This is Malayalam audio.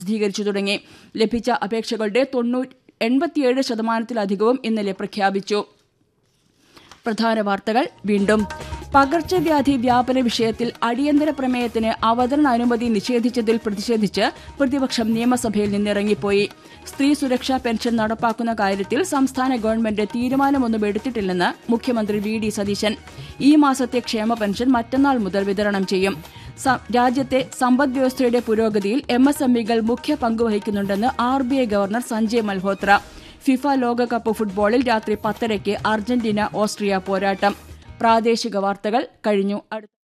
പ്രസിദ്ധീകരിച്ചു തുടങ്ങി ലഭിച്ച അപേക്ഷകളുടെ തൊണ്ണൂ എൺപത്തിയേഴ് ശതമാനത്തിലധികവും ഇന്നലെ പ്രഖ്യാപിച്ചു പ്രധാന വാർത്തകൾ വീണ്ടും പകർച്ചവ്യാധി വ്യാപന വിഷയത്തിൽ അടിയന്തര പ്രമേയത്തിന് അവതരണ അനുമതി നിഷേധിച്ചതിൽ പ്രതിഷേധിച്ച് പ്രതിപക്ഷം നിയമസഭയിൽ നിന്നിറങ്ങിപ്പോയി സ്ത്രീ സുരക്ഷാ പെൻഷൻ നടപ്പാക്കുന്ന കാര്യത്തിൽ സംസ്ഥാന ഗവൺമെന്റ് തീരുമാനമൊന്നും എടുത്തിട്ടില്ലെന്ന് മുഖ്യമന്ത്രി വി ഡി സതീശൻ ഈ മാസത്തെ ക്ഷേമ പെൻഷൻ മറ്റന്നാൾ മുതൽ വിതരണം ചെയ്യും സ- രാജ്യത്തെ സമ്പദ് വ്യവസ്ഥയുടെ പുരോഗതിയിൽ എം എസ് എം ഇകൾ മുഖ്യ പങ്കുവഹിക്കുന്നുണ്ടെന്ന് R B I governor Sanjay Malhotra FIFA ലോകകപ്പ് ഫുട്ബോളിൽ രാത്രി പത്തരയ്ക്ക് അർജന്റീന ഓസ്ട്രിയ പോരാട്ടം പ്രാദേശിക വാർത്തകൾ കഴിഞ്ഞു അടുത്ത